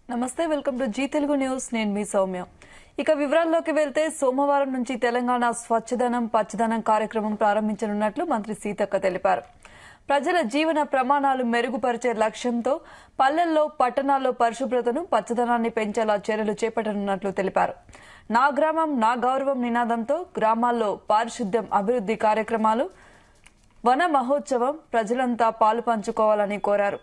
నమస్తే welcome to Zee Telugu news నేను మీ సౌమ్య ఇక వివరాల్లోకి వెళ్తే సోమవారం నుంచి తెలంగాణ స్వచ్ఛదనం పచ్చదనం కార్యక్రమం ప్రారంభించనున్నట్లు మంత్రి సీతక్క తెలిపారు ప్రజల జీవన ప్రమాణాలు మెరుగుపరిచే లక్ష్యంతో పల్లెల్లో పట్టణాల్లో పరిశుభ్రతను పచ్చదనాన్ని పెంచేలా చర్యలు చేపట్టనున్నట్లు తెలిపారు నా గ్రామం నా గౌరవం నినాదంతో గ్రామాల్లో పారిశుద్ధ్యం అభివృద్ది కార్యక్రమాలు వన మహోత్సవం ప్రజలంతా పాలు పంచుకోవాలని కోరారు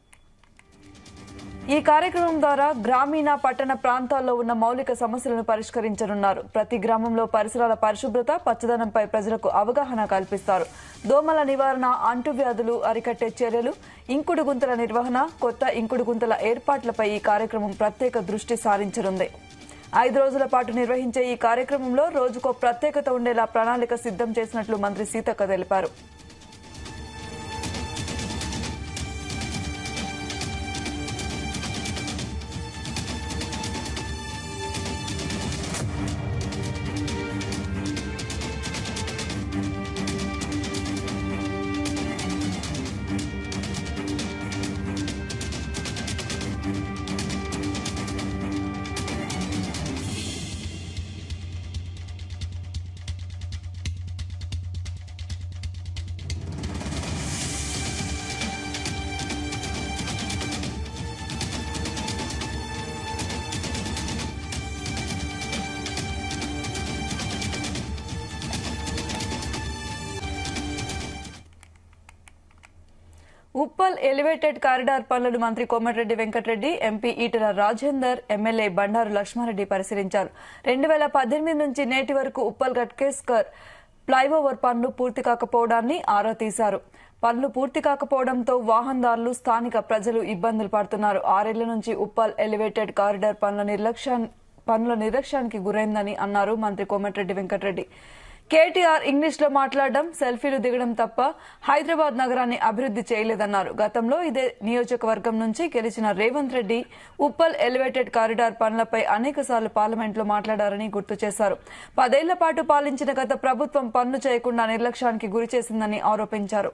ఈ కార్యక్రమం ద్వారా గ్రామీణ పట్టణ ప్రాంతాల్లో ఉన్న మౌలిక సమస్యలను పరిష్కరించనున్నారు ప్రతి గ్రామంలో పరిసరాల పరిశుభ్రత పచ్చదనంపై ప్రజలకు అవగాహన కల్పిస్తారు దోమల నివారణ అంటువ్యాధులు అరికట్టే చర్యలు ఇంకుడు గుంతల నిర్వహణ కొత్త ఇంకుడు గుంతల ఏర్పాట్లపై ఈ కార్యక్రమం ప్రత్యేక దృష్టి సారించనుంది ఐదు రోజుల పాటు నిర్వహించే ఈ కార్యక్రమంలో రోజుకో ప్రత్యేకత ఉండేలా ప్రణాళిక సిద్దం చేసినట్లు మంత్రి సీతక్క తెలిపారు ఉప్పల్ ఎలివేటెడ్ కారిడార్ పనులను మంత్రి కోమటిరెడ్డి వెంకటరెడ్డి ఎంపీ ఈటల రాజేందర్ ఎమ్మెల్యే బండారు లక్ష్మారెడ్డి పరిశీలించారు రెండు వేల పద్దెనిమిది నుంచి నేటి వరకు ఉప్పల్ గట్కేస్కర్ ఫ్లైఓవర్ పనులు పూర్తి కాకపోవడాన్ని ఆరా తీశారు పనులు పూర్తి కాకపోవడంతో వాహనదారులు స్థానిక ప్రజలు ఇబ్బందులు పడుతున్నారు ఆరేళ్ల నుంచి ఉప్పల్ ఎలివేటెడ్ కారిడార్ పనుల నిర్లక్ష్యాన్ని పనుల నిర్లక్ష్యానికి గురైందని అన్నారు మంత్రి కోమటిరెడ్డి వెంకటరెడ్డి కేటీఆర్ ఇంగ్లీష్ లో మాట్లాడడం సెల్ఫీలు దిగడం తప్ప హైదరాబాద్ నగరాన్ని అభివృద్ది చేయలేదన్నారు గతంలో ఇదే నియోజకవర్గం నుంచి గెలిచిన రేవంత్ రెడ్డి ఉప్పల్ ఎలివేటెడ్ కారిడార్ పనులపై అనేకసార్లు పార్లమెంట్లో మాట్లాడారని గుర్తు చేశారు పదేళ్ల పాటు పాలించిన గత ప్రభుత్వం పనులు చేయకుండా నిర్లక్ష్యానికి గురి చేసిందని ఆరోపించారు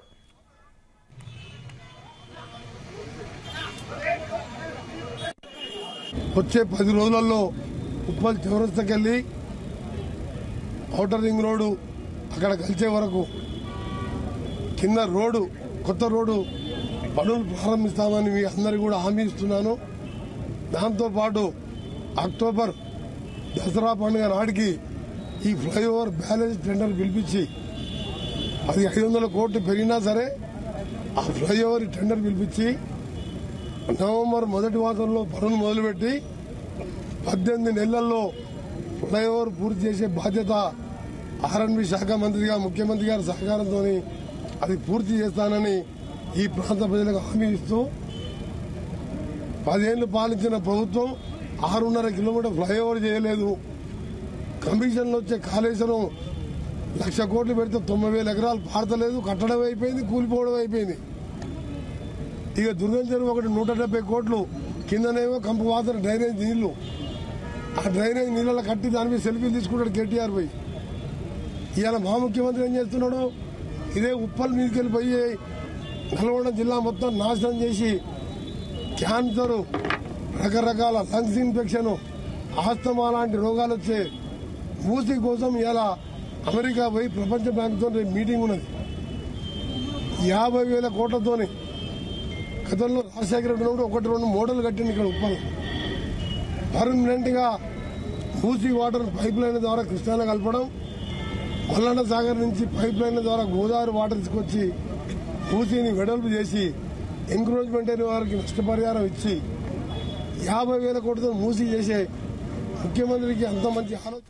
వచ్చే పది రోజులలో ఉప్పల్ చౌరస్తకెళ్ళి ఔటర్ రింగ్ రోడ్డు అక్కడ కలిసే వరకు కింద రోడ్డు కొత్త రోడ్డు పనులు ప్రారంభిస్తామని మీ అందరికీ కూడా హామీ ఇస్తున్నాను దాంతోపాటు అక్టోబర్ దసరా పండుగ నాటికి ఈ ఫ్లైఓవర్ బ్యాలెన్స్ టెండర్ పిలిపించి అది ఐదు వందల కోట్లు పెరిగినా సరే ఆ ఫ్లైఓవర్ టెండర్ పిలిపించి నవంబర్ మొదటి వారంలో పనులు మొదలుపెట్టి పద్దెనిమిది నెలల్లో ఫ్లైఓవర్ పూర్తి చేసే బాధ్యత ఆర్ఎన్బి శాఖ మంత్రిగా ముఖ్యమంత్రి గారి సహకారంతో అది పూర్తి చేస్తానని ఈ ప్రాంత ప్రజలకు హామీ ఇస్తూ పదేళ్లు పాలించిన ప్రభుత్వం ఆరున్నర కిలోమీటర్ ఫ్లైఓవర్ చేయలేదు కమిషన్లు వచ్చే కాళేశ్వరం లక్ష కోట్లు పెడితే తొంభై వేల ఎకరాలు పాడతలేదు కట్టడం అయిపోయింది కూలిపోవడం అయిపోయింది ఇక దుర్గం చెరువు ఒకటి నూట డెబ్బై కోట్లు కిందనేమో కంపు వాసన డ్రైనేజ్ నీళ్లు ఆ డ్రైనేజ్ నీళ్ళలో కట్టి దాని మీద సెల్ఫీలు తీసుకుంటాడు కేటీఆర్ పోయి ఇవాళ మా ముఖ్యమంత్రి ఏం చేస్తున్నాడు ఇదే ఉప్పల్ మీదకి వెళ్ళిపోయి నల్గొండ జిల్లా మొత్తం నాశనం చేసి క్యాన్సర్ రకరకాల లంగ్స్ ఇన్ఫెక్షన్ ఆస్తమా లాంటి రోగాలు వచ్చే మూసి కోసం ఇలా అమెరికా పోయి ప్రపంచ బ్యాంకుతో రేపు మీటింగ్ ఉన్నది యాభై వేల కోట్లతోని గతంలో రాజశేఖర రెడ్డి ఉన్నప్పుడు ఒకటి రెండు మోడల్ కట్టింది ఇక్కడ ఉప్పల్ పర్మనెంట్ గా మూసీ వాటర్ పైప్ లైన్ ద్వారా కృష్ణాలో కలపడం మల్లన్న సాగర్ నుంచి పైప్ లైన్ ద్వారా గోదావరి వాటర్ తీసుకొచ్చి మూసీని వెడల్పు చేసి ఎంక్రోచ్మెంట్ అయిన వారికి నష్టపరిహారం ఇచ్చి యాభై వేల కోట్లతో మూసీ చేసే ముఖ్యమంత్రికి అంత మంచి ఆలోచన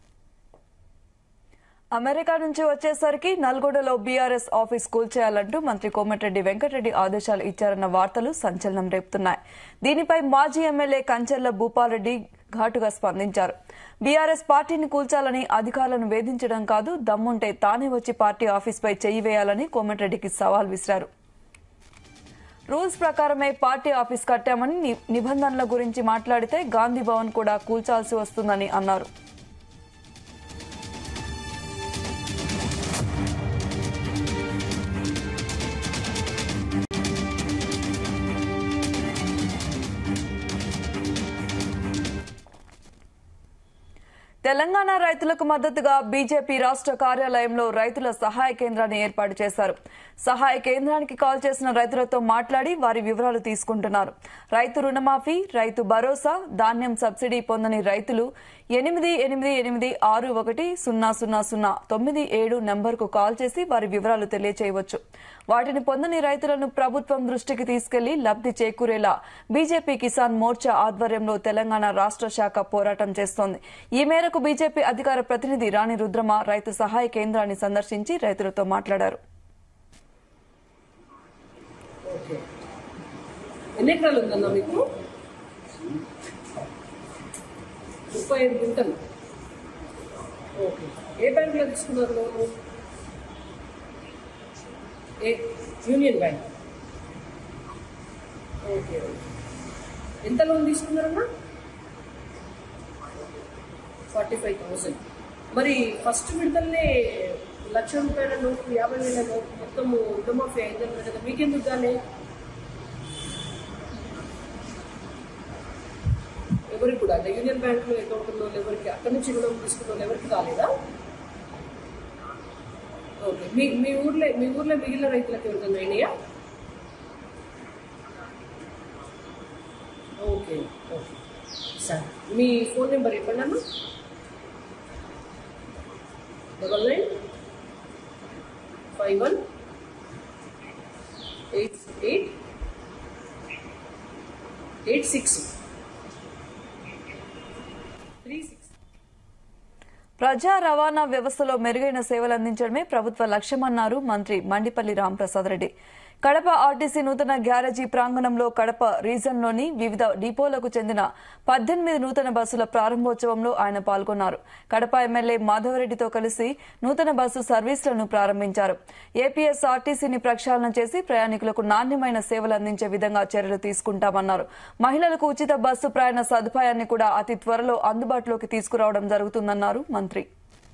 అమెరికా నుంచి వచ్చేసరికి నల్గొండలో బీఆర్ఎస్ ఆఫీస్ కూల్చేయాలంటూ మంత్రి కోమటిరెడ్డి వెంకటరెడ్డి ఆదేశాలు ఇచ్చారన్న వార్తలు సంచలనం రేపుతున్నాయి దీనిపై మాజీ ఎమ్మెల్యే కంచెర్ల భూపాలరెడ్డి ఘాటుగా స్పందించారు బీఆర్ఎస్ పార్టీని కూల్చాలని అధికారులను వేధించడం కాదు దమ్ముంటే తానే వచ్చి పార్టీ ఆఫీస్పై చెయ్యి వేయాలని కోమటిరెడ్డికి సవాల్ విసిరారు రూల్స్ ప్రకారమే పార్టీ ఆఫీస్ కట్టామని ని- నిబంధనల గురించి మాట్లాడితే గాంధీ భవన్ కూడా కూల్చాల్సి వస్తుందని అన్నారు తెలంగాణ రైతులకు మద్దతుగా బీజేపీ రాష్ట్ర కార్యాలయంలో రైతుల సహాయ కేంద్రాన్ని ఏర్పాటు చేశారు సహాయ కేంద్రానికి కాల్ చేసిన రైతులతో మాట్లాడి వారి వివరాలు తీసుకుంటున్నారు రైతు రుణమాఫీ రైతు భరోసా ధాన్యం సబ్సిడీ పొందని రైతులు ఎనిమిది ఎనిమిది ఎనిమిది ఆరు ఒకటి సున్నా సున్నా సున్నా తొమ్మిది ఏడు నంబర్కు కాల్ చేసి వారి వివరాలు తెలియచేయవచ్చు వాటిని పొందని రైతులను ప్రభుత్వం దృష్టికి తీసుకెళ్లి లబ్ది చేకూరేలా బీజేపీ కిసాన్ మోర్చా ఆధ్వర్యంలో తెలంగాణ రాష్ట్ర శాఖ పోరాటం చేస్తోంది ఈ మేరకు బీజేపీ అధికార ప్రతినిధి రాణి రుద్రమ రైతు సహాయ కేంద్రాన్ని సందర్శించి రైతులతో మాట్లాడారు ఓకే ఎన్ని ఎకరాలు ఉందన్నా మీకు ముప్పై ఐదు గుంటలు ఓకే ఏ బ్యాంకులో తీసుకున్నారు లోను ఏ యూనియన్ బ్యాంక్ ఓకే ఎంత లోన్ తీసుకున్నారన్నా ఫార్టీ ఫైవ్ థౌసండ్ మరి ఫస్ట్ విడతలనే లక్ష రూపాయల నోటు యాభై వేల నోటు మొత్తం రుణమాఫీ అయిందన్నారు కదా మీకెందుకు కానీ ఎవరికి కూడా అంటే యూనియన్ బ్యాంక్ లో అకౌంట్ ఉన్న వాళ్ళు ఎవరికి అక్కడి నుంచి రుణం తీసుకున్న వాళ్ళు ఎవరికి కాలేదా ఓకే మీ మీ ఊర్లో మీ ఊర్లో మిగిలిన రైతులకు ఎవరికైనా అయినాయా ఓకే ఓకే సరే మీ ఫోన్ నెంబర్ ఇవ్వండి అన్న double nine five one eight eight eight six three six ప్రజా రవాణా వ్యవస్థలో మెరుగైన సేవలు అందించడమే ప్రభుత్వ లక్ష్యమన్నారు మంత్రి మండిపల్లి రాంప్రసాద్ రెడ్డి కడప ఆర్టీసీ నూతన గ్యారేజీ ప్రాంగణంలో కడప రీజన్లోని వివిధ డిపోలకు చెందిన పద్దెనిమిది నూతన బస్సుల ప్రారంభోత్సవంలో ఆయన పాల్గొన్నారు కడప ఎమ్మెల్యే మాధవరెడ్డితో కలిసి నూతన బస్సు సర్వీసులను ప్రారంభించారు ఏపీఎస్ ఆర్టీసీని ప్రక్షాళన చేసి ప్రయాణికులకు నాణ్యమైన సేవలు అందించే విధంగా చర్యలు తీసుకుంటామన్నారు మహిళలకు ఉచిత బస్సు ప్రయాణ సదుపాయాన్ని కూడా అతి త్వరలో అందుబాటులోకి తీసుకురావడం జరుగుతుందన్నారు మంత్రి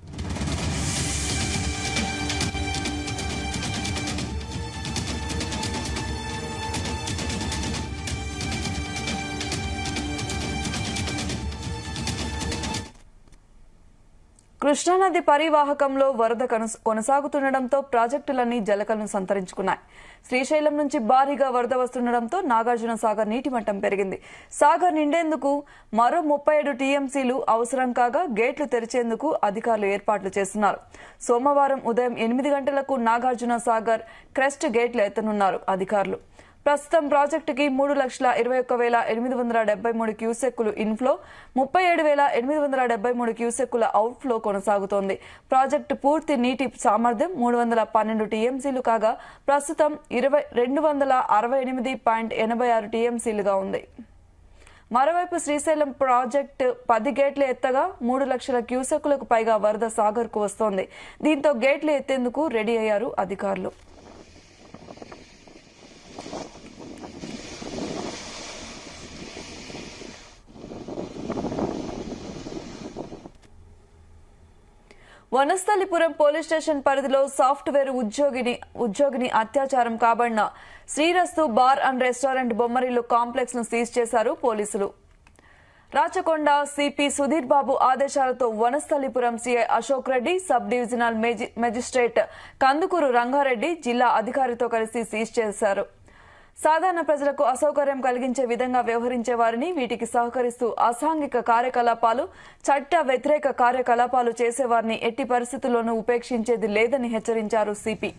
కృష్ణానది పరివాహకంలో వరద కనస- కొనసాగుతుండటంతో ప్రాజెక్టులన్నీ జలకలను సంతరించుకున్నాయి శ్రీశైలం నుంచి భారీగా వరద వస్తుండటంతో నాగార్జున సాగర్ నీటి మట్టం పెరిగింది సాగర్ నిండేందుకు మరో ముప్పై ఏడు టీఎంసీలు అవసరం కాగా గేట్లు తెరిచేందుకు అధికారులు ఏర్పాట్లు చేస్తున్నారు సోమవారం ఉదయం ఎనిమిది గంటలకు నాగార్జున సాగర్ క్రెస్ట్ గేట్లు ఎత్తనున్నారు అధికారులు ప్రస్తుతం ప్రాజెక్టుకి మూడు లక్షల ఇరవై ఒక్క వేల ఎనిమిది వందల డెబ్బై మూడు క్యూసెక్కులు ఇన్ఫ్లో ముప్పై ఏడు వేల ఎనిమిది వందల డెబ్బై మూడు క్యూసెక్కుల అవుట్ఫ్లో కొనసాగుతోంది ప్రాజెక్టు పూర్తి నీటి సామర్థ్యం మూడు వందల పన్నెండు టీఎంసీలు కాగా ప్రస్తుతం ఇరవై రెండు వందల అరవై ఎనిమిది పాయింట్ ఎనభై ఆరు టీఎంసీలుగా ఉంది మరోవైపు శ్రీశైలం ప్రాజెక్టు పది గేట్లు ఎత్తగా మూడు లక్షల క్యూసెక్కులకు పైగా వరద సాగర్కు వస్తోంది దీంతో గేట్లు ఎత్తేందుకు రెడీ అయ్యారు అధికారులు వనస్థలిపురం పోలీస్ స్టేషన్ పరిధిలో సాఫ్ట్వేర్ ఉద్యోగిని ఉద్యోగిని అత్యాచారం కాబడిన Srirastu bar and restaurant Bommarillu complex ను సీజ్ చేశారు పోలీసులు రాచకొండ సిపి సుధీర్ బాబు ఆదేశాలతో Vanasthalipuram CI Ashok Reddy sub divisional మేజి- మెజిస్ట్రేట్ కందుకూరు రంగారెడ్డి జిల్లా అధికారితో కలిసి సీజ్ చేశారు సాధారణ ప్రజలకు అసౌకర్యం కలిగించే విధంగా వ్యవహరించే వారిని వీటికి సహకరిస్తూ అసాంఘిక కార్యకలాపాలు చట్ట వ్యతిరేక కార్యకలాపాలు చేసేవారిని ఎట్టి పరిస్థితుల్లోనూ ఉపేక్షించేది లేదని హెచ్చరించారు సిపి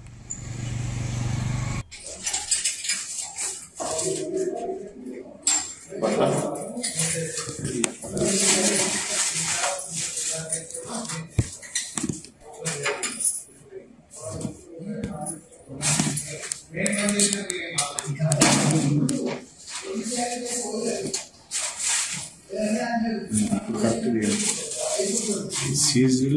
సీజీలు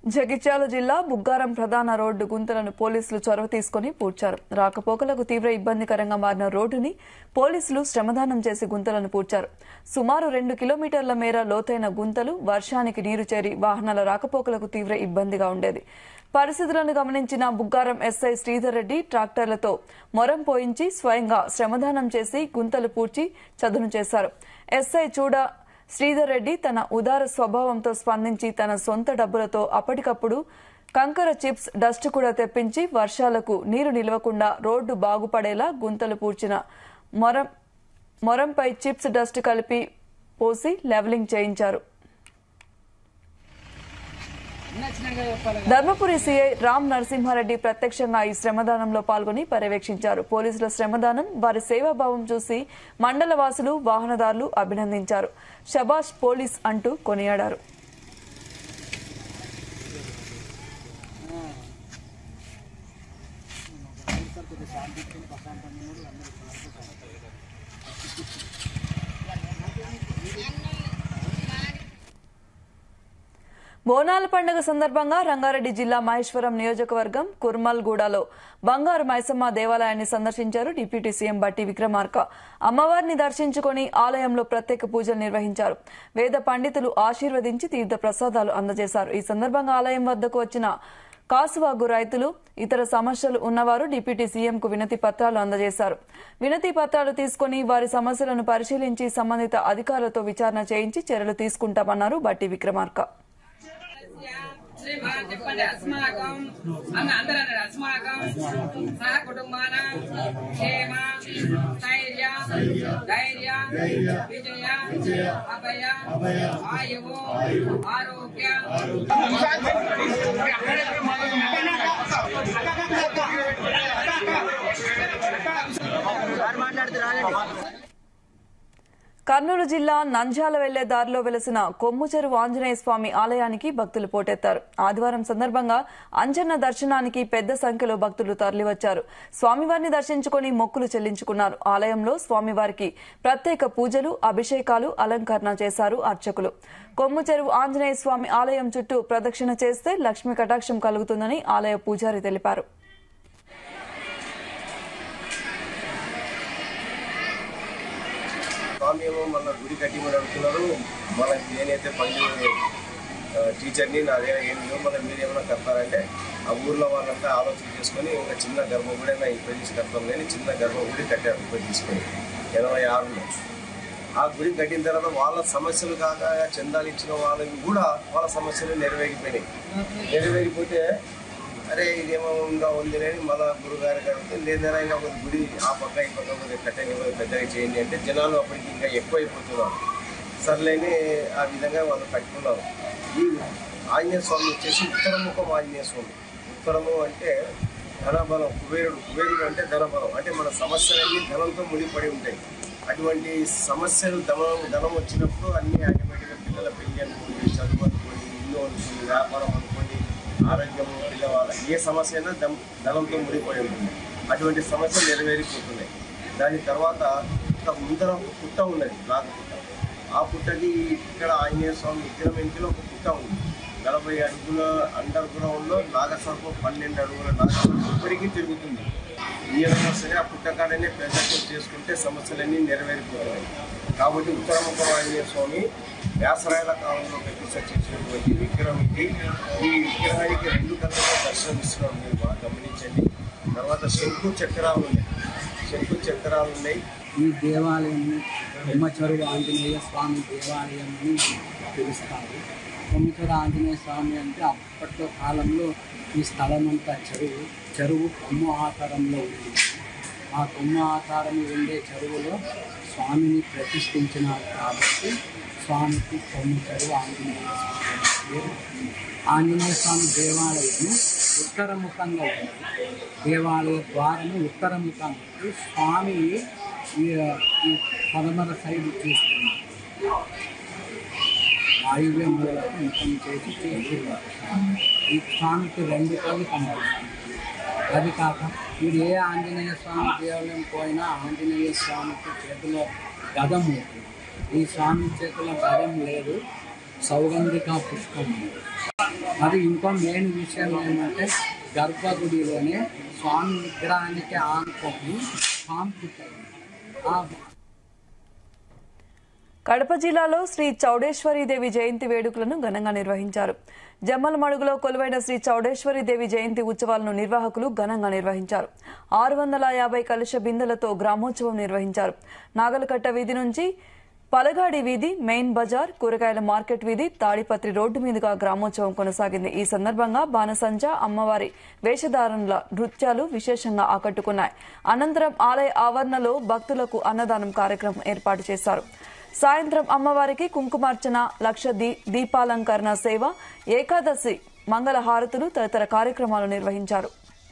జగిత్యాల జిల్లా బుగ్గారం ప్రధాన రోడ్డు గుంతలను పోలీసులు చొరవ తీసుకుని పూడ్చారు రాకపోకలకు తీవ్ర ఇబ్బందికరంగా మారిన రోడ్డుని పోలీసులు శ్రమదానం చేసి గుంతలను పూడ్చారు సుమారు రెండు కిలోమీటర్ల మేర లోతైన గుంతలు వర్షానికి నీరు చేరి వాహనాల రాకపోకలకు తీవ్ర ఇబ్బందిగా ఉండేది పరిస్థితులను గమనించిన బుగ్గారం ఎస్ఐ శ్రీధర్ రెడ్డి ట్రాక్టర్లతో మొరం పోయించి స్వయంగా శ్రమదానం చేసి గుంతలు పూడ్చి చదును చేశారు ఎస్ఐ చూడ శ్రీధర్ రెడ్డి తన ఉదార స్వభావంతో స్పందించి తన సొంత డబ్బులతో అప్పటికప్పుడు కంకర చిప్స్ డస్ట్ కూడా తెప్పించి వర్షాలకు నీరు నిలవకుండా రోడ్డు బాగుపడేలా గుంతలు పూడ్చిన మొరం మొరంపై చిప్స్ డస్ట్ కలిపి పోసి లెవలింగ్ చేయించారు ధర్మపురి సీఐ రామ్ నరసింహారెడ్డి ప్రత్యక్షంగా ఈ శ్రమదానంలో పాల్గొని పర్యవేక్షించారు పోలీసుల శ్రమదానం వారి సేవాభావం చూసి మండల వాసులు వాహనదారులు అభినందించారు షబాష్ పోలీస్ అంటూ కొనియాడారు బోనాల పండుగ సందర్భంగా రంగారెడ్డి జిల్లా మహేశ్వరం నియోజకవర్గం కుర్మల్గూడలో బంగారు మైసమ్మ దేవాలయాన్ని సందర్శించారు డిప్యూటీ సీఎం బట్టి విక్రమార్క అమ్మవారిని దర్శించుకుని ఆలయంలో ప్రత్యేక పూజలు నిర్వహించారు వేద పండితులు ఆశీర్వదించి తీర్థ ప్రసాదాలు అందజేశారు ఈ సందర్భంగా ఆలయం వద్దకు వచ్చిన కాసువాగు రైతులు ఇతర సమస్యలు ఉన్నవారు డిప్యూటీ సీఎంకు వినతి పత్రాలు అందజేశారు వినతి పత్రాలు తీసుకుని వారి సమస్యలను పరిశీలించి సంబంధిత అధికారులతో విచారణ చేయించి చర్యలు తీసుకుంటామన్నారు బట్టి విక్రమార్క శ్రీమాన్ చెప్పండి అస్మాకం అన్న అందరూ అన్నారు అస్మాకం సహ కుటుంబాన క్షేమ స్థైర్య ధైర్య విజయ అభయ ఆయువు ఆరోగ్య కర్నూలు జిల్లా నంద్యాల వెళ్లే దారిలో వెలసిన కొమ్ము చెరువు ఆంజనేయ స్వామి ఆలయానికి భక్తులు పోటెత్తారు ఆదివారం సందర్భంగా అంజన్న దర్శనానికి పెద్ద సంఖ్యలో భక్తులు తరలివచ్చారు స్వామివారిని దర్శించుకుని మొక్కులు చెల్లించుకున్నారు ఆలయంలో స్వామివారికి ప్రత్యేక పూజలు అభిషేకాలు అలంకరణ చేశారు అర్చకులు కొమ్ము చెరువు ఆంజనేయ స్వామి ఆలయం చుట్టూ ప్రదక్షిణ చేస్తే లక్ష్మీ కటాక్షం కలుగుతుందని ఆలయ పూజారి తెలిపారు స్వామి ఏమో మన గుడి కట్టిమని అడుగుతున్నారు మనకి నేనైతే పని ఆ, టీచర్ని నాదేనా ఏం లేవు మన మీరు ఏమైనా కడతారంటే ఆ ఊర్లో వాళ్ళంతా ఆలోచన చేసుకొని ఇంకా చిన్న గర్భగుడి ఇప్పుడు తీసి కడతాం కానీ చిన్న గర్భగుడి కట్టారు ఇప్పుడు తీసుకొని ఎనభై ఆరులో ఆ గుడి కట్టిన తర్వాత వాళ్ళ సమస్యలు కాక చందాలు ఇచ్చిన వాళ్ళకి కూడా వాళ్ళ సమస్యలు నెరవేరిపోయినాయి నెరవేరిపోతే అరే ఇదేమో ఉందా ఉంది అని మళ్ళా గురుగారు గారికి లేదైనా ఇంకా ఒక గుడి ఆ పక్క ఈ పక్క కొద్దిగా కట్టని కొద్దిగా పెద్దగా చేయండి అంటే జనాలు అప్పటికి ఇంకా ఎక్కువ అయిపోతున్నారు సర్లేని ఆ విధంగా వాళ్ళు కట్టుకున్నారు ఈ ఆంజనేయ స్వామి వచ్చేసి ఉత్తరముఖం ఆంజనేయ స్వామి ఉత్తరము అంటే ధనబలం కుబేరుడు కుబేరుడు అంటే ధనబలం అంటే మన సమస్యలన్నీ ధనంతో ముడిపడి ఉంటాయి అటువంటి సమస్యలు ధనం ధనం వచ్చినప్పుడు అన్ని ఆటోమేటిక్గా పిల్లల పెళ్లి అనుకోండి చదువు అనుకోండి ఇల్లు అనుకోండి వ్యాపారం అనుకోండి ఆరోగ్యము పిల్లవాళ్ళ ఏ సమస్య అయినా ధనం ధనంతో ముడిపడి ఉంటుంది అటువంటి సమస్యలు నెరవేరిపోతున్నాయి దాని తర్వాత ఒక ముందర ఒక పుట్ట ఉన్నది నాగ పుట్ట ఆ పుట్టకి ఇక్కడ ఆంజనేయ స్వామి విగ్రహం వెంకిలో ఒక పుట్ట ఉంది నలభై అడుగుల అండర్ గ్రౌండ్లో నాగసర్పం పన్నెండు అడుగుల నాగసర్పం ఇప్పటికీ తిరుగుతుంది ఏదైనా సరే ఆ పుట్టకాడనే ప్రజలు చేసుకుంటే సమస్యలన్నీ నెరవేరిపోతున్నాయి కాబట్టి ఉత్తరముఖ ఆంజనేయ స్వామి వ్యాసరాయల కాలంలో ప్రతిష్ట చేసినటువంటి విగ్రహం ఇది ఈ విగ్రహానికి రెండు కళ్ళతో దర్శనం ఇస్తున్నాం మీరు బాగా గమనించండి తర్వాత శంకు చక్రాలు ఉన్నాయి శంకు చక్రాలు ఉన్నాయి ఈ దేవాలయం కొమ్మచెరువు ఆంజనేయ స్వామి దేవాలయం అని పిలుస్తారు కొమ్మచెరువు ఆంజనేయ స్వామి అంటే అప్పట్లో కాలంలో ఈ స్థలం అంతా చెరువు చెరువు కొమ్మ ఆకారంలో ఉంది ఆ కొమ్మ ఆకారం ఉండే చెరువులో స్వామిని ప్రతిష్ఠించినారు కాబట్టి స్వామికి కొమ్మ చెరువు ఆంజనేయ స్వామి అనే పేరు ఆంజనేయ స్వామి దేవాలయం ఉత్తరముఖంగా ఉంది దేవాలయ ద్వారము ఉత్తరముఖంగా ఉంది. స్వామి ఈ ఈ పదమర సైడ్ చూస్తున్నారు వాయువ్య మూలకు ముఖం చేసి చేస్తున్నారు ఈ స్వామికి రెండు కళ్ళు కనబడుతుంది అది కాక వీడు ఏ ఆంజనేయ స్వామి దేవాలయం పోయినా ఆంజనేయ స్వామికి చేతిలో గదం ఉంటుంది ఈ స్వామి చేతిలో గదం లేదు సౌగంధిక పుష్పం ఉంది మరి ఇంకో మెయిన్ విషయం ఏంటంటే గర్భగుడిలోనే స్వామి విగ్రహానికి ఆనుకొని పాము పుట్టారు ఆ కడప జిల్లాలో శ్రీ చౌడేశ్వరీదేవి జయంతి వేడుకలను ఘనంగా నిర్వహించారు జమ్మలమడుగులో కొలువైన శ్రీ చౌడేశ్వరీదేవి జయంతి ఉత్సవాలను నిర్వాహకులు ఘనంగా నిర్వహించారు ఆరు వందల యాభై కలుష బిందెలతో గ్రామోత్సవం నిర్వహించారు నాగలకట్ట వీధి నుంచి పలగాడి వీధి మెయిన్ బజార్ కూరగాయల మార్కెట్ వీధి తాడిపత్రి రోడ్డు మీదుగా గ్రామోత్సవం కొనసాగింది ఈ సందర్భంగా బాణసంచ అమ్మవారి వేషధారణల నృత్యాలు విశేషంగా ఆకట్టుకున్నాయి అనంతరం ఆలయ ఆవరణలో భక్తులకు అన్నదానం కార్యక్రమం ఏర్పాటు చేశారు సాయంత్రం అమ్మవారికి కుంకుమార్చన లక్ష దీ- దీపాలంకరణ సేవ ఏకాదశి మంగళ హారతులు తదితర కార్యక్రమాలు నిర్వహించారు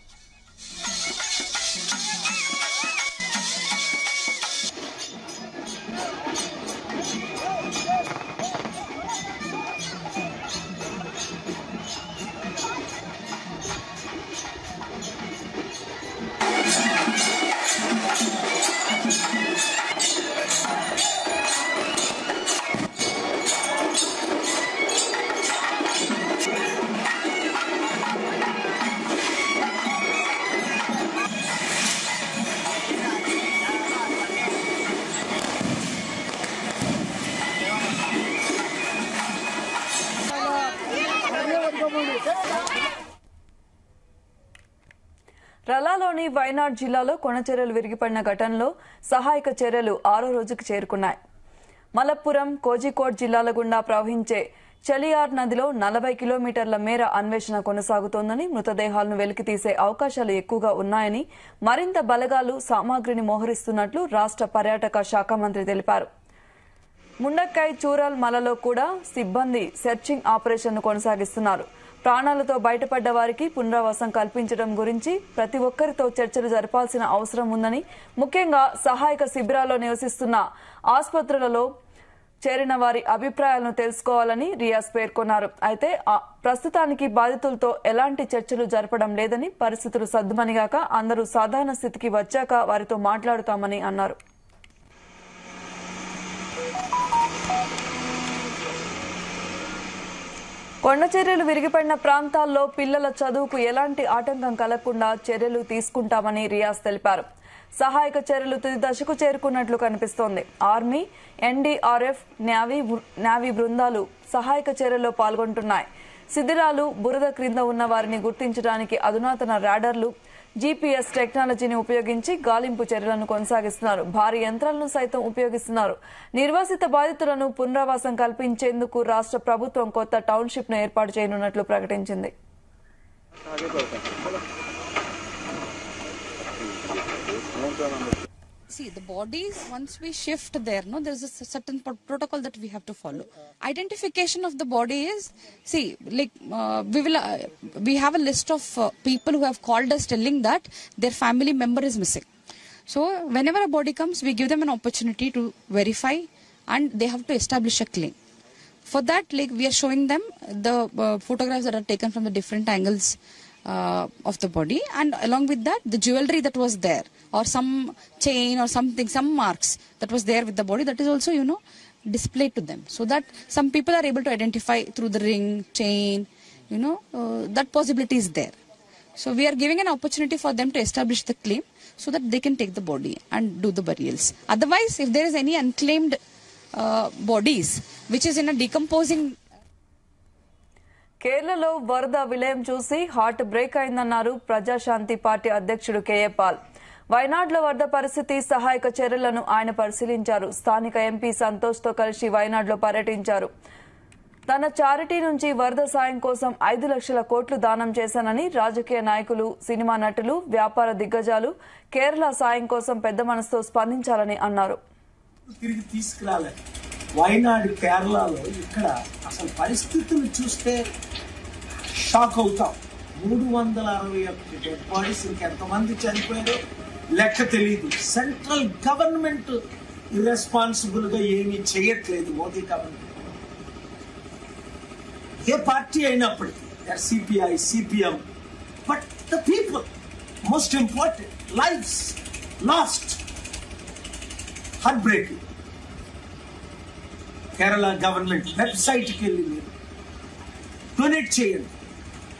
రలాలోని వైనాడ్ జిల్లాలో కొనచెరలు విరిగిపడిన ఘటనలో సహాయక చర్యలు ఆరో రోజుకు చేరుకున్నాయి మలప్పురం కోజికోడ్ జిల్లాల గుండా ప్రవహించే చలియార్ నదిలో నలభై కిలోమీటర్ల మేర అన్వేషణ కొనసాగుతోందని మృతదేహాలను వెలికితీసే అవకాశాలు ఎక్కువగా ఉన్నాయని మరింత బలగాలు సామాగ్రిని మోహరిస్తున్నట్లు రాష్ట్ర పర్యాటక శాఖ మంత్రి తెలిపారు ముండక్కాయ్ చూరల్ మలలో కూడా సిబ్బంది సెర్చింగ్ ఆపరేషన్ను కొనసాగిస్తున్నారు ప్రాణాలతో బయటపడ్డ వారికి పునరావాసం కల్పించడం గురించి ప్రతి ఒక్కరితో చర్చలు జరపాల్సిన అవసరం ఉందని ముఖ్యంగా సహాయక శిబిరాల్లో నివసిస్తున్న ఆసుపత్రులలో చేరిన వారి అభిప్రాయాలను తెలుసుకోవాలని రియాజ్ పేర్కొన్నారు అయితే ఆ ప్రస్తుతానికి బాధితులతో ఎలాంటి చర్చలు జరపడం లేదని పరిస్థితులు సద్దుమనిగాక అందరూ సాధారణ స్థితికి వచ్చాక వారితో మాట్లాడుతామని అన్నారు కొండ చర్యలు విరిగిపడిన ప్రాంతాల్లో పిల్లల చదువుకు ఎలాంటి ఆటంకం కలగకుండా చర్యలు తీసుకుంటామని రియాజ్ తెలిపారు సహాయక చర్యలు తుది దశకు చేరుకున్నట్లు కనిపిస్తోంది ఆర్మీ ఎన్డీఆర్ఎఫ్ నేవీ బృ- నేవీ బృందాలు సహాయక చర్యల్లో పాల్గొంటున్నాయి శిథిరాలు బురద క్రింద ఉన్న వారిని గుర్తించడానికి అధునాతన రాడర్లు జీపీఎస్ టెక్నాలజీని ఉపయోగించి గాలింపు చర్యలను కొనసాగిస్తున్నారు భారీ యంత్రాలను సైతం ఉపయోగిస్తున్నారు నిర్వాసిత బాధితులను పునరావాసం కల్పించేందుకు రాష్ట్ర ప్రభుత్వం కొత్త టౌన్షిప్ ను ఏర్పాటు చేయనున్నట్లు ప్రకటించింది See, the bodies, once we shift there, no, there's a s- certain pro- protocol that we have to follow. Identification of the body is, see, like, uh, we will, uh, we have a list of uh, people who have called us telling that their family member is missing. So, whenever a body comes, we give them an opportunity to verify and they have to establish a claim. For that, like, we are showing them the uh, photographs that are taken from the different angles uh, of the body and along with that the jewelry that was there or some chain or something some marks that was there with the body that is also you know displayed to them so that some people are able to identify through the ring chain you know uh, that possibility is there so we are giving an opportunity for them to establish the claim so that they can take the body and do the burials otherwise if there is any unclaimed uh, bodies which is in a decomposing కేరళలో వరద విలయం చూసి heart break అయిందన్నారు Prajashanti party అధ్యక్షుడు KA Paul వైనాడ్లో వరద పరిస్థితి సహాయక చర్యలను ఆయన పరిశీలించారు స్థానిక ఎంపీ సంతోష్ తో కలిసి వైనాడ్లో పర్యటించారు తన చారిటీ నుంచి వరద సాయం కోసం ఐదు లక్షల కోట్లు దానం చేశానని రాజకీయ నాయకులు సినిమా నటులు వ్యాపార దిగ్గజాలు కేరళ సాయం కోసం పెద్ద మనసుతో స్పందించాలని అన్నారు తిరిగి తీసుకురాలే వైనాడు కేరళలో ఇక్కడ అసలు పరిస్థితులు చూస్తే షాక్ అవుతాం మూడు వందల అరవై ఒకటి డెడ్ బాడీస్ ఇంకెంతమంది చనిపోయారో లెక్క తెలియదు సెంట్రల్ గవర్నమెంట్ ఇర్రెస్పాన్సిబుల్ గా ఏమీ చేయట్లేదు మోదీ గవర్నమెంట్ ఏ పార్టీ అయినప్పటికీ CPI CPM but the people most important lifes lost heart breaking Kerala government వెబ్సైట్కి వెళ్ళి మీరు డొనేట్ చేయండి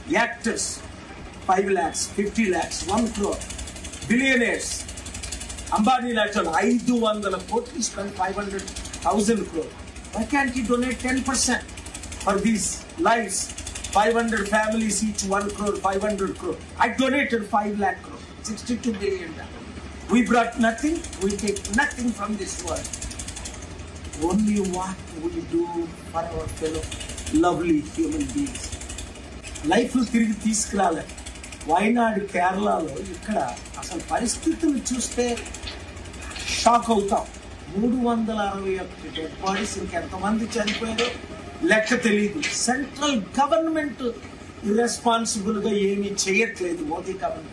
actors five lakhs fifty lakhs one crore billionaires Ambani లాంటి వాళ్ళు ఐదు వందల కోట్లు spend five hundred thousand crore why can't you donate ten percent for these lifes five hundred families each one crore five hundred crore I donated five lakh crore sixty two billion We brought nothing, we take nothing from this world. Only what we do for our fellow lovely human beings. Life తిరిగి తీసుకురాలే వైనాడ్ కేరళలో ఇక్కడ అసలు పరిస్థితులు చూస్తే shock అవుతాం మూడు వందల అరవై ఒకటి డెడ్ బాడీస్ ఇంకెంతమంది చనిపోయారో లెక్క తెలియదు సెంట్రల్ గవర్నమెంట్ ఇర్రెస్పాన్సిబుల్ గా ఏమీ చేయట్లేదు మోదీ గవర్నమెంట్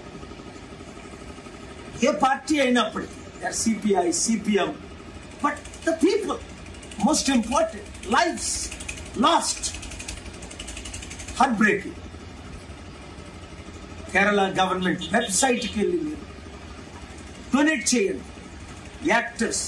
ఏ పార్టీ అయినప్పటికీ CPI CPM but the people most important lifes lost heart breaking Kerala government వెబ్సైట్కి వెళ్ళి మీరు డొనేట్ చేయండి యాక్టర్స్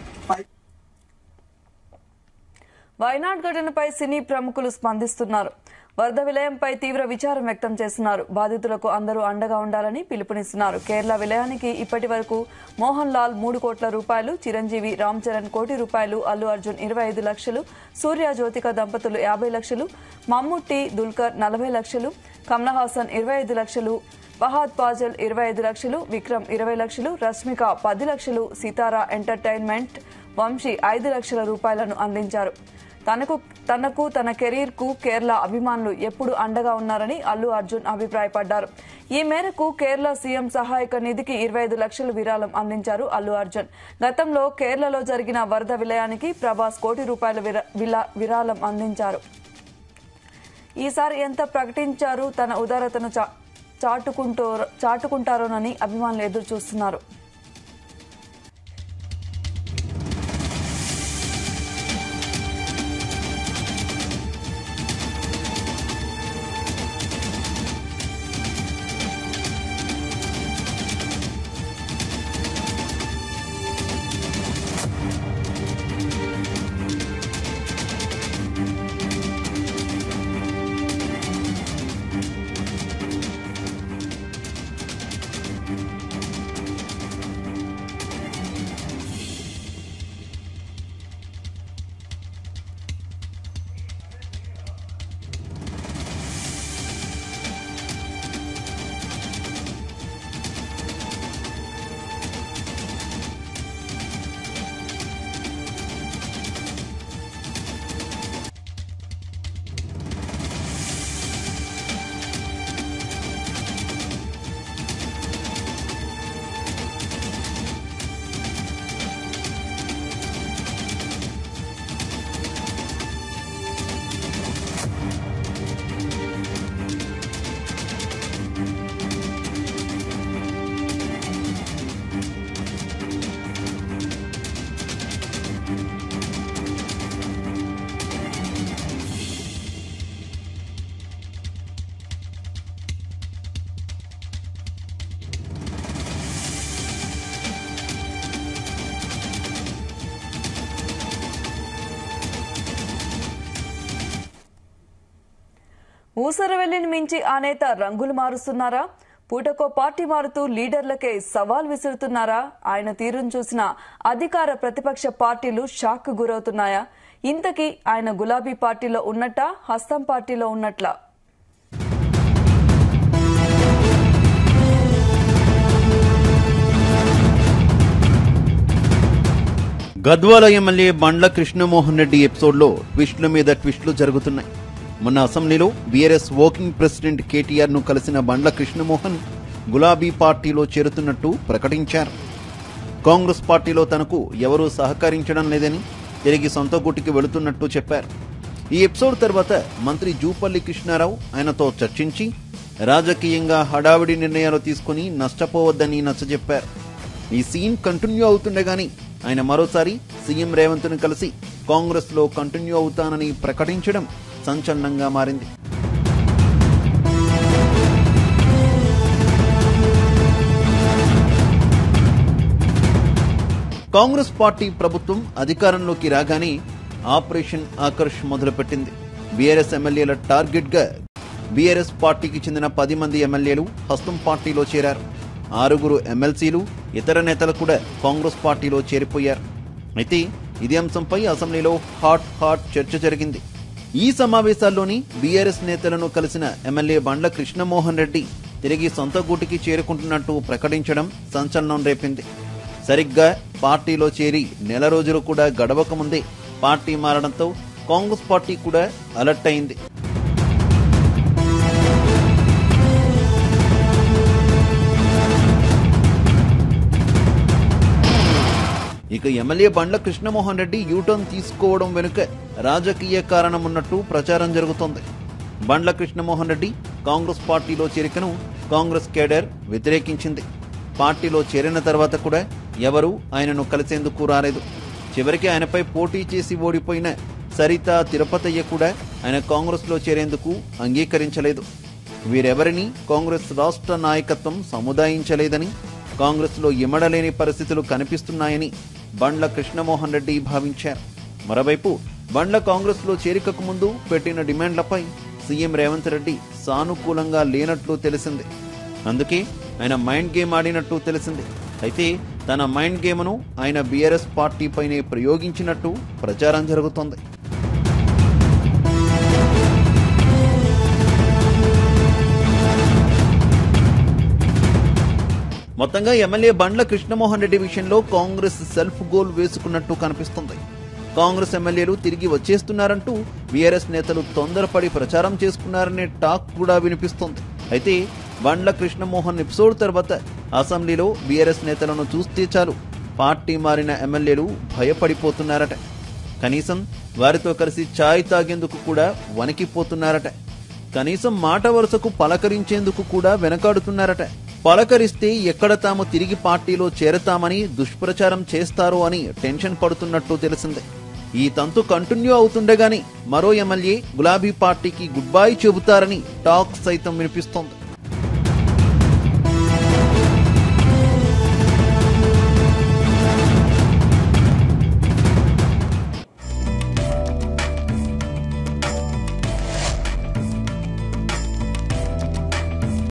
వైనాడ్ ఘటనపై సినీ ప్రముఖులు స్పందిస్తున్నారు వరద విలయంపై తీవ్ర విచారం వ్యక్తం చేస్తున్నారు బాధితులకు అందరూ అండగా ఉండాలని పిలుపునిస్తున్నారు కేరళ విలయానికి ఇప్పటి వరకు మోహన్ లాల్ మూడు కోట్ల రూపాయలు చిరంజీవి రామ్ చరణ్ కోటి రూపాయలు అల్లు అర్జున్ ఇరవై ఐదు లక్షలు సూర్య జ్యోతిక దంపతులు యాభై లక్షలు మమ్ముట్టి దుల్కర్ నలభై లక్షలు కమల్ హాసన్ ఇరవై ఐదు లక్షలు ఫహాద్ పాజల్ ఇరవై ఐదు లక్షలు విక్రమ్ ఇరవై లక్షలు రష్మిక పది లక్షలు సితారా ఎంటర్టైన్మెంట్ వంశీ ఐదు లక్షల రూపాయలను అందించారు తనకు తనకు తన కెరీర్ కు కేరళ అభిమానులు ఎప్పుడు అండగా ఉన్నారని అల్లు అర్జున్ అభిప్రాయపడ్డారు ఈ మేరకు కేరళ సీఎం సహాయక నిధికి ఇరవై ఐదు లక్షల విరాళం అందించారు అల్లు అర్జున్ గతంలో కేరళలో జరిగిన వరద విలయానికి ప్రభాస్ కోటి రూపాయల విరా- విలా- విరాళం అందించారు ఈసారి ఎంత ప్రకటించారు తన ఉదారతను చా- చాటుకుంటూ చాటుకుంటారోనని అభిమానులు ఎదురు చూస్తున్నారు ఊసరవెల్లిని మించి ఆ నేత రంగులు మారుస్తున్నారా పూటకో పార్టీ మారుతూ లీడర్లకే సవాల్ విసురుతున్నారా ఆయన తీరును చూసిన అధికార ప్రతిపక్ష పార్టీలు షాక్ గురవుతున్నాయా ఇంతకీ ఆయన గులాబీ పార్టీలో ఉన్నట్టా హస్తం పార్టీలో ఉన్నట్లా గద్వాల ఎమ్మెల్యే బండ్ల కృష్ణమోహన్ రెడ్డి ఎపిసోడ్లో ట్విస్టుల మీద ట్విస్టులు జరుగుతున్నాయి మొన్న అసెంబ్లీలో బీఆర్ఎస్ వర్కింగ్ ప్రెసిడెంట్ కేటీఆర్ ను కలిసిన బండ్ల కృష్ణమోహన్ గులాబీ పార్టీలో చేరుతున్నట్టు ప్రకటించారు కాంగ్రెస్ పార్టీలో తనకు ఎవరూ సహకరించడం లేదని తిరిగి సొంత గుటికి వెళుతున్నట్టు చెప్పారు ఈ ఎపిసోడ్ తర్వాత మంత్రి జూపల్లి కృష్ణారావు ఆయనతో చర్చించి రాజకీయంగా హడావిడి నిర్ణయాలు తీసుకుని నష్టపోవద్దని నచ్చజెప్పారు ఈ సీన్ కంటిన్యూ అవుతుండగాని ఆయన మరోసారి సీఎం రేవంత్ ను కలిసి కాంగ్రెస్ లో కంటిన్యూ అవుతానని ప్రకటించడం సంచలనంగా మారింది కాంగ్రెస్ పార్టీ ప్రభుత్వం అధికారంలోకి రాగానే ఆపరేషన్ ఆకర్ష్ మొదలుపెట్టింది బీఆర్ఎస్ ఎమ్మెల్యేల టార్గెట్ గా బీఆర్ఎస్ పార్టీకి చెందిన పది మంది ఎమ్మెల్యేలు హస్తం పార్టీలో చేరారు ఆరుగురు ఎమ్మెల్సీలు ఇతర నేతలు కూడా కాంగ్రెస్ పార్టీలో చేరిపోయారు అయితే ఇదే అంశంపై అసెంబ్లీలో హాట్ హాట్ చర్చ జరిగింది ఈ సమావేశాల్లోని బీఆర్ఎస్ నేతలను కలిసిన ఎమ్మెల్యే బండ్ల కృష్ణమోహన్ రెడ్డి తిరిగి సొంత గూటికి చేరుకుంటున్నట్టు ప్రకటించడం సంచలనం రేపింది సరిగ్గా పార్టీలో చేరి నెల రోజులు కూడా గడవక ముందే పార్టీ మారడంతో కాంగ్రెస్ పార్టీ కూడా అలర్ట్ అయింది ఇక ఎమ్మెల్యే బండ్ల కృష్ణమోహన్ రెడ్డి యూటర్న్ తీసుకోవడం వెనుక రాజకీయ కారణం ఉన్నట్టు ప్రచారం జరుగుతోంది బండ్ల కృష్ణమోహన్ రెడ్డి కాంగ్రెస్ పార్టీలో చేరికను కాంగ్రెస్ కేడర్ వ్యతిరేకించింది పార్టీలో చేరిన తర్వాత కూడా ఎవరూ ఆయనను కలిసేందుకు రాలేదు చివరికి ఆయనపై పోటీ చేసి ఓడిపోయిన సరిత తిరుపతయ్య కూడా ఆయన కాంగ్రెస్లో చేరేందుకు అంగీకరించలేదు వీరెవరిని కాంగ్రెస్ రాష్ట్ర నాయకత్వం సముదాయించలేదని కాంగ్రెస్లో ఇమడలేని పరిస్థితులు కనిపిస్తున్నాయని బండ్ల కృష్ణమోహన్ రెడ్డి భావించారు మరోవైపు బండ్ల కాంగ్రెస్లో చేరికకు ముందు పెట్టిన డిమాండ్లపై సీఎం రేవంత్ రెడ్డి సానుకూలంగా లేనట్లు తెలిసింది అందుకే ఆయన మైండ్ గేమ్ ఆడినట్టు తెలిసింది అయితే తన మైండ్ గేమ్ను ఆయన బీఆర్ఎస్ పార్టీపైనే ప్రయోగించినట్టు ప్రచారం జరుగుతోంది మొత్తంగా ఎమ్మెల్యే బండ్ల కృష్ణమోహన్ రెడ్డి విషయంలో కాంగ్రెస్ సెల్ఫ్ గోల్ వేసుకున్నట్టు కనిపిస్తుంది కాంగ్రెస్ ఎమ్మెల్యేలు తిరిగి వచ్చేస్తున్నారంటూ బీఆర్ఎస్ నేతలు తొందరపడి ప్రచారం చేసుకున్నారనే టాక్ కూడా వినిపిస్తోంది అయితే బండ్ల కృష్ణమోహన్ ఎపిసోడ్ తర్వాత అసెంబ్లీలో బీఆర్ఎస్ నేతలను చూస్తే చాలు పార్టీ మారిన ఎమ్మెల్యేలు భయపడిపోతున్నారట కనీసం వారితో కలిసి ఛాయ్ తాగేందుకు కూడా వణికిపోతున్నారట కనీసం మాట వరుసకు పలకరించేందుకు కూడా వెనకాడుతున్నారట పలకరిస్తే ఎక్కడ తాము తిరిగి పార్టీలో చేరతామని దుష్ప్రచారం చేస్తారో అని టెన్షన్ పడుతున్నట్టు తెలిసిందే ఈ తంతు కంటిన్యూ అవుతుండగానే మరో ఎమ్మెల్యే గులాబీ పార్టీకి గుడ్ బై చెబుతారని టాక్ సైతం వినిపిస్తోంది